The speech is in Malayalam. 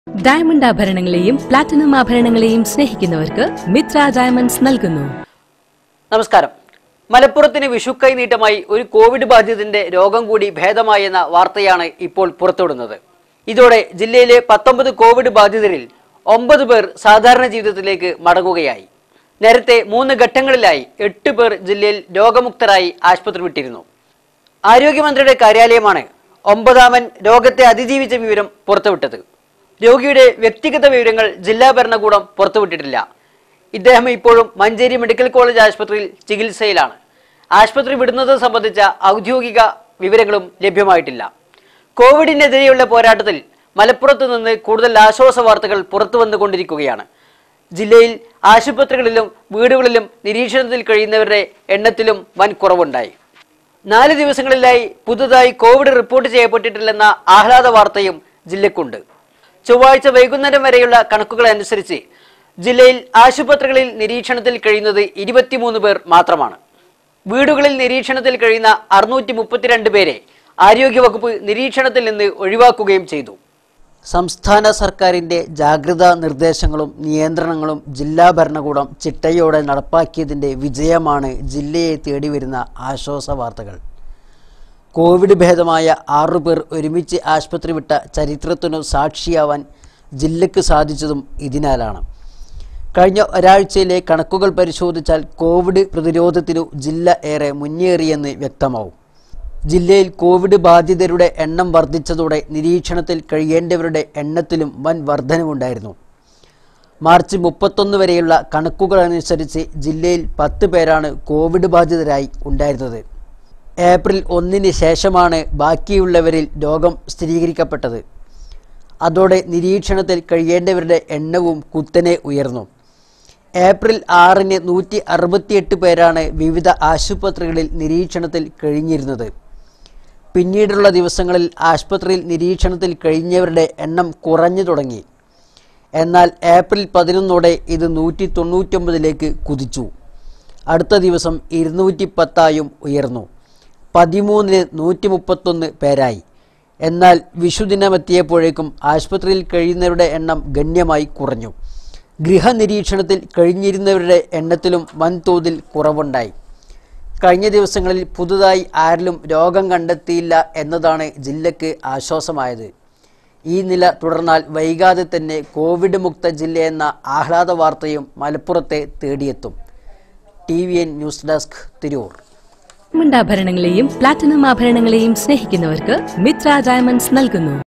ഡയമണ്ട് ആഭരണങ്ങളെയും പ്ലാറ്റിനം ആഭരണങ്ങളെയും സ്നേഹിക്കുന്നവർക്ക് മിത്ര ഡയമണ്ട്സ് നൽകുന്നു നമസ്കാരം മലപ്പുറത്തിന് വിഷുക്കൈ നീട്ടമായി ഒരു കോവിഡ് ബാധിതന്റെ രോഗം കൂടി ഭേദമായെന്ന വാർത്തയാണ് ഇപ്പോൾ പുറത്തുവിടുന്നത് ഇതോടെ ജില്ലയിലെ പത്തൊമ്പത് കോവിഡ് ബാധിതരിൽ ഒമ്പത് പേർ സാധാരണ ജീവിതത്തിലേക്ക് മടങ്ങുകയായി നേരത്തെ മൂന്ന് ഘട്ടങ്ങളിലായി എട്ട് പേർ ജില്ലയിൽ രോഗമുക്തരായി ആശുപത്രി വിട്ടിരുന്നു ആരോഗ്യമന്ത്രിയുടെ കാര്യാലയമാണ് ഒമ്പതാമൻ രോഗത്തെ അതിജീവിച്ച വിവരം പുറത്തുവിട്ടത് രോഗിയുടെ വ്യക്തിഗത വിവരങ്ങൾ ജില്ലാ ഭരണകൂടം പുറത്തുവിട്ടിട്ടില്ല ഇദ്ദേഹം ഇപ്പോഴും മഞ്ചേരി മെഡിക്കൽ കോളേജ് ആശുപത്രിയിൽ ചികിത്സയിലാണ് ആശുപത്രി വിടുന്നത് സംബന്ധിച്ച ഔദ്യോഗിക വിവരങ്ങളും ലഭ്യമായിട്ടില്ല കോവിഡിനെതിരെയുള്ള പോരാട്ടത്തിൽ മലപ്പുറത്ത് നിന്ന് കൂടുതൽ ആശ്വാസ വാർത്തകൾ പുറത്തു വന്നുകൊണ്ടിരിക്കുകയാണ് ജില്ലയിൽ ആശുപത്രികളിലും വീടുകളിലും നിരീക്ഷണത്തിൽ കഴിയുന്നവരുടെ എണ്ണത്തിലും വൻ കുറവുണ്ടായി നാല് ദിവസങ്ങളിലായി പുതുതായി കോവിഡ് റിപ്പോർട്ട് ചെയ്യപ്പെട്ടിട്ടില്ലെന്ന ആഹ്ലാദ വാർത്തയും ജില്ലക്കുണ്ട് ചൊവ്വാഴ്ച വൈകുന്നേരം വരെയുള്ള കണക്കുകൾ അനുസരിച്ച് ജില്ലയിൽ ആശുപത്രികളിൽ നിരീക്ഷണത്തിൽ കഴിയുന്നത് ഇരുപത്തിമൂന്ന് പേർ മാത്രമാണ് വീടുകളിൽ നിരീക്ഷണത്തിൽ കഴിയുന്ന അറുന്നൂറ്റി മുപ്പത്തിരണ്ട് പേരെ ആരോഗ്യവകുപ്പ് നിരീക്ഷണത്തിൽ നിന്ന് ഒഴിവാക്കുകയും ചെയ്തു സംസ്ഥാന സർക്കാരിന്റെ ജാഗ്രതാ നിർദ്ദേശങ്ങളും നിയന്ത്രണങ്ങളും ജില്ലാ ഭരണകൂടം ചിട്ടയോടെ നടപ്പാക്കിയതിന്റെ വിജയമാണ് ജില്ലയെ തേടി വരുന്ന ആശ്വാസ വാർത്തകൾ കോവിഡ് ഭേദമായ ആറുപേർ ഒരുമിച്ച് ആശുപത്രി വിട്ട ചരിത്രത്തിനു സാക്ഷിയാവാൻ ജില്ലയ്ക്ക് സാധിച്ചതും ഇതിനാലാണ് കഴിഞ്ഞ ഒരാഴ്ചയിലെ കണക്കുകൾ പരിശോധിച്ചാൽ കോവിഡ് പ്രതിരോധത്തിനു ജില്ല ഏറെ മുന്നേറിയെന്ന് വ്യക്തമാവും ജില്ലയിൽ കോവിഡ് ബാധിതരുടെ എണ്ണം വർദ്ധിച്ചതോടെ നിരീക്ഷണത്തിൽ കഴിയേണ്ടവരുടെ എണ്ണത്തിലും വൻ വർധനവുണ്ടായിരുന്നു മാർച്ച് മുപ്പത്തൊന്ന് വരെയുള്ള കണക്കുകൾ അനുസരിച്ച് ജില്ലയിൽ പത്ത് പേരാണ് കോവിഡ് ബാധിതരായി ഉണ്ടായിരുന്നത് ഏപ്രിൽ ഒന്നിന് ശേഷമാണ് ബാക്കിയുള്ളവരിൽ രോഗം സ്ഥിരീകരിക്കപ്പെട്ടത് അതോടെ നിരീക്ഷണത്തിൽ കഴിയേണ്ടവരുടെ എണ്ണവും കുത്തനെ ഉയർന്നു ഏപ്രിൽ ആറിന് നൂറ്റി അറുപത്തിയെട്ട് പേരാണ് വിവിധ ആശുപത്രികളിൽ നിരീക്ഷണത്തിൽ കഴിഞ്ഞിരുന്നത് പിന്നീടുള്ള ദിവസങ്ങളിൽ ആശുപത്രിയിൽ നിരീക്ഷണത്തിൽ കഴിഞ്ഞവരുടെ എണ്ണം കുറഞ്ഞു തുടങ്ങി എന്നാൽ ഏപ്രിൽ പതിനൊന്നോടെ ഇത് നൂറ്റി തൊണ്ണൂറ്റൊമ്പതിലേക്ക് കുതിച്ചു അടുത്ത ദിവസം ഇരുന്നൂറ്റി പത്തായും ഉയർന്നു പതിമൂന്നിന് നൂറ്റി മുപ്പത്തൊന്ന് പേരായി എന്നാൽ വിഷുദിനമെത്തിയപ്പോഴേക്കും ആശുപത്രിയിൽ കഴിയുന്നവരുടെ എണ്ണം ഗണ്യമായി കുറഞ്ഞു ഗൃഹനിരീക്ഷണത്തിൽ കഴിഞ്ഞിരുന്നവരുടെ എണ്ണത്തിലും വൻതോതിൽ കുറവുണ്ടായി കഴിഞ്ഞ ദിവസങ്ങളിൽ പുതുതായി ആരിലും രോഗം കണ്ടെത്തിയില്ല എന്നതാണ് ജില്ലയ്ക്ക് ആശ്വാസമായത് ഈ നില തുടർന്നാൽ വൈകാതെ തന്നെ കോവിഡ് മുക്ത ജില്ലയെന്ന ആഹ്ലാദ വാർത്തയും മലപ്പുറത്തെ തേടിയെത്തും T V N news desk Tirur diamond ആഭരണങ്ങളെയും പ്ലാറ്റിനം ആഭരണങ്ങളെയും സ്നേഹിക്കുന്നവർക്ക് മിത്ര ഡയമണ്ട്സ് നൽകുന്നു